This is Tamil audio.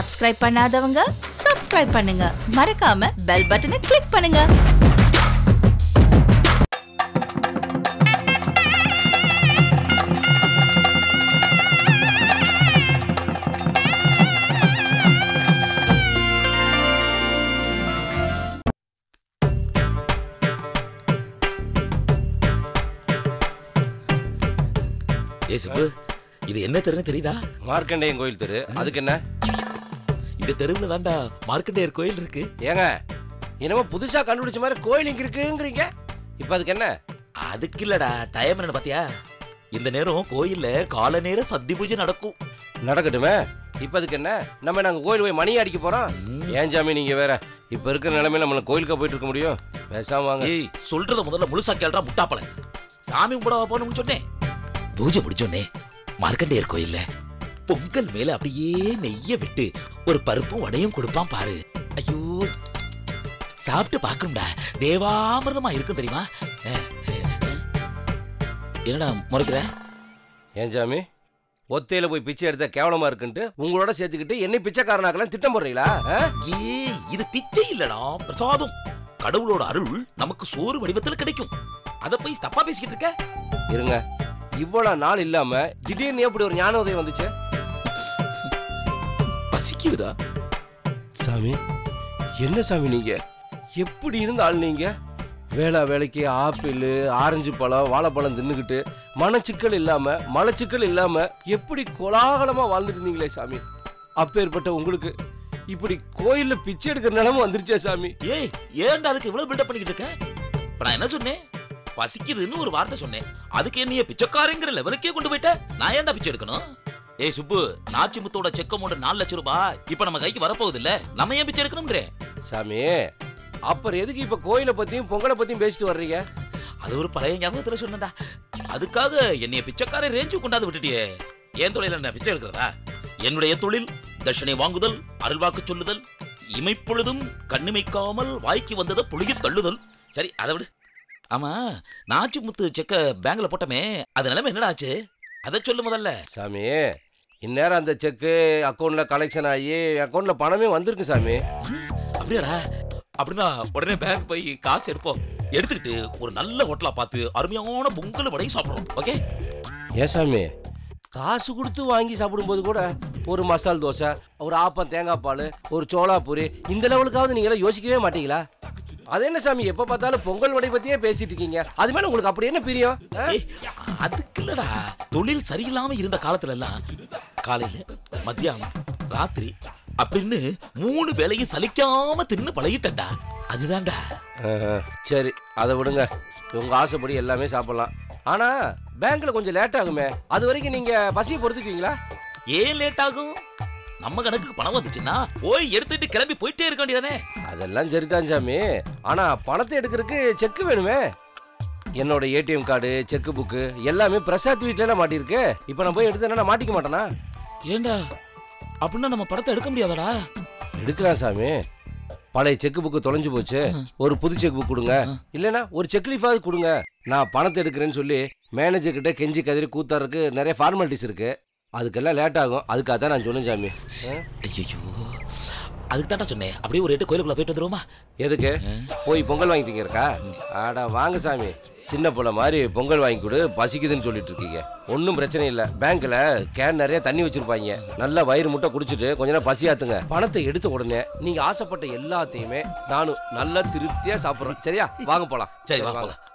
சப்ஸ்கிரைப் பண்ணாதவங்க சப்ஸ்கிரைப் பண்ணுங்க மறக்காம பெல் பட்டனை கிளிக் பண்ணுங்க ஏ சுப்பு இது என்ன தெருன்னு தெரியுதா மார்க்கண்டேயன் கோயில் தெரு அதுக்கு என்ன இந்த தெருவுல தான்டா மார்க்கண்டேயர் கோயில் இருக்கு ஏங்க என்னமோ புதுசா கண்டுபிடிச்ச மாதிரி கோயில் இங்க இருக்குங்கிறீங்க இப்போ அதுக்கு என்ன அதுக்கு இல்லடா டைம் என்ன பாத்தியா இந்த நேரம் கோயில்ல கால நேர சந்தி பூஜை நடக்கும் நடக்கட்டுமே இப்போ அதுக்கு என்ன நம்ம நாங்க கோயில் போய் மணி அடிக்க போறோம் ஏன் சாமி நீங்க வேற இப்போ இருக்கிற நிலைமையில நம்மள கோயிலுக்கு போயிட்டு இருக்க முடியும் பேசாம வாங்க ஏய் சொல்றத முதல்ல முழுசா கேள்றா முட்டாப்பல சாமி கும்பிட போகணும்னு சொன்னேன் பூஜை முடிச்சோன்னே மார்க்கண்டேயர் கோயில்ல பொங்கல் மேல அப்படியே நெய்ய விட்டு ஒரு பருப்பும் வடையும் கொடுப்பான் பாரு ஐயோ சாப்பிட்டு பார்க்கணும்டா தேவாமிர்தமா இருக்கும் தெரியுமா அஹ், அஹ். என்னடா முறைக்கிற ஏன் சாமி ஒத்தையில போய் பிச்சை எடுத்தா கேவலமா இருக்குன்ட்டு உங்களோட சேர்த்துக்கிட்டு என்னை பிச்சைக்காரனாக்கெல்லாம் திட்டம் போடுறீங்களா ஆ? ஏய் இது பிச்சை இல்லடா பிரசாதம் கடவுளோட அருள் நமக்கு சோறு வடிவத்துல கிடைக்கும் அத போய் தப்பா பேசிக்கிட்டு இருக்க இருங்க இவ்வளவு நாள் இல்லாம திடீர்னு எப்படி ஒரு ஞான உதயம் வந்துச்சு பசிக்குதுடா சாமி என்ன சாமி நீங்க எப்படி இருந்த ஆள் நீங்க வேளா வேலைக்கு ஆப்பிள் ஆரஞ்சு பழம் வாழைப்பழம் தின்னுக்கிட்டு மனச்சிக்கல் இல்லாம மலச்சிக்கல் இல்லாம எப்படி கோலாகலமா வாழ்ந்துட்டு இருந்தீங்களே சாமி அப்பேற்பட்ட உங்களுக்கு இப்படி கோயில்ல பிச்சை எடுக்கிற நிலைமை வந்துருச்சே சாமி ஏய் ஏன்டா அதுக்கு இவ்வளவு பில்டப் பண்ணிக்கிட்டு இருக்க இப்ப நான் என்ன சொன்னேன் பசிக்குதுன்னு ஒரு வார்த்தை சொன்னேன் அதுக்கு என்னைய பிச்சைக்காரங்கிற லெவலுக்கே கொண்டு போயிட்ட நான் ஏன்டா பிச்சை எடுக்கணும் ஏய் சுப்பு நாச்சிமுத்தோட செக் அமௌண்ட் நாலு லட்சம் ரூபாய் இப்ப நம்ம கைக்கு வரப்போகுது இல்ல நம்ம ஏன் பிச்சை எடுக்கணும்ன்றே சாமி அப்புறம் எதுக்கு இப்ப கோயிலை பத்தியும் பொங்கலை பத்தியும் பேசிட்டு வர்றீங்க அது ஒரு பழைய ஞாபகத்துல சொன்னடா அதுக்காக என்னைய பிச்சைக்கார ரேஞ்சு கொண்டாந்து விட்டுட்டியே என் தொழில நான் பிச்சை எடுக்கிறதா என்னுடைய தொழில் தட்சணை வாங்குதல் அருள்வாக்கு சொல்லுதல் இமைப்பொழுதும் கண்ணிமைக்காமல் வாய்க்கு வந்ததை புளிய தள்ளுதல் சரி அதை விடு ஆமா நாச்சு முத்து செக்க பேங்க்ல போட்டமே அது நிலைமை என்னடா ஆச்சு அதை சொல்லு முதல்ல சாமி இந்நேரம் அந்த செக்கு அக்கௌண்ட்ல கலெக்ஷன் ஆகி அக்கௌண்ட்ல பணமே வந்திருக்கு சாமி அப்படியாடா அப்படின்னா உடனே பேங்க் போய் காசு எடுப்போம் எடுத்துக்கிட்டு ஒரு நல்ல ஹோட்டலா பார்த்து அருமையான பொங்கல் வடையும் சாப்பிடுறோம் ஓகே ஏன் சாமி காசு கொடுத்து வாங்கி சாப்பிடும்போது கூட ஒரு மசால் தோசை ஒரு ஆப்பம் தேங்காய் பால் ஒரு சோளா பூரி இந்த லெவலுக்காவது நீங்களாம் யோசிக்கவே மாட்டீங்களா அது என்ன சாமி எப்போ பார்த்தாலும் பொங்கல் வடை பற்றியே பேசிட்டு இருக்கீங்க அது மேலே உங்களுக்கு அப்படி என்ன பிரியம் ஆ? ஏய், அதுக்கு இல்லடா தொழில் சரியில்லாம இருந்த காலத்துல எல்லாம் காலையில மத்தியானம் ராத்திரி அப்படின்னு மூணு வேளையும் சலிக்காம தின்னு பழகிட்டேன்டா அதுதான்டா ஆ, சரி அதை விடுங்க உங்கள் ஆசைப்படி எல்லாமே சாப்பிடலாம் ஆனால் பேங்க்கில் கொஞ்சம் லேட் ஆகுமே அது வரைக்கும் நீங்கள் பசியை பொறுத்துக்குவீங்களா ஏன் லேட் ஆகும் நம்ம கணக்குக்கு பணம் வந்துச்சுன்னா போய் எடுத்துட்டு கிளம்பி போயிட்டே இருக்க வேண்டியதானே அதெல்லாம் சரிதான் சாமி ஆனா பணத்தை எடுக்கிறதுக்கு செக் வேணுமே என்னோட ஏடிஎம் கார்டு செக் புக்கு எல்லாமே பிரசாத் வீட்ல மாட்டியிருக்கு இப்போ நான் போய் எடுத்தேன்னா நான் மாட்டிக்க மாட்டேனா ஏண்டா அப்படின்னா நம்ம படத்தை எடுக்க முடியாதாடா எடுக்கலாம் சாமி பழைய செக் புக்கு தொலைஞ்சு போச்சு ஒரு புது செக் புக் கொடுங்க இல்லைன்னா ஒரு செக் லீஃபாவது கொடுங்க நான் பணத்தை எடுக்கிறேன்னு சொல்லி மேனேஜர் கிட்ட கெஞ்சி கதிரி கூத்தாருக்கு நிறைய ஃபார்மாலிட்டிஸ் இருக்கு அதுக்கெல்லாம் லேட் ஆகும் அதுக்காக தான் நான் சொன்னேன் சாமி ஆ? ஐயோ அதுக்கு தான்டா சொன்னேன் அப்படியே ஒரு எட்டு கோயிலுக்குள்ள போயிட்டு வந்துருவோமா எதுக்கு போய் பொங்கல் வாங்கி திங்கறக்கா ஆடா வாங்க சாமி சின்ன பிள்ளை மாதிரி பொங்கல் வாங்கி கொடு பசிக்குதுன்னு சொல்லிட்டு இருக்கீங்க ஒன்றும் பிரச்சனை இல்லை பேங்க்ல கேன் நிறைய தண்ணி வச்சிருப்பாங்க நல்லா வயிறு முட்டை குடிச்சிட்டு கொஞ்ச நேரம் பசியாத்துங்க பணத்தை எடுத்த உடனே நீங்க ஆசைப்பட்ட எல்லாத்தையுமே நானும் நல்லா திருப்தியா சாப்பிட்றேன் சரியா வாங்க போலாம் சரி வா போலாம்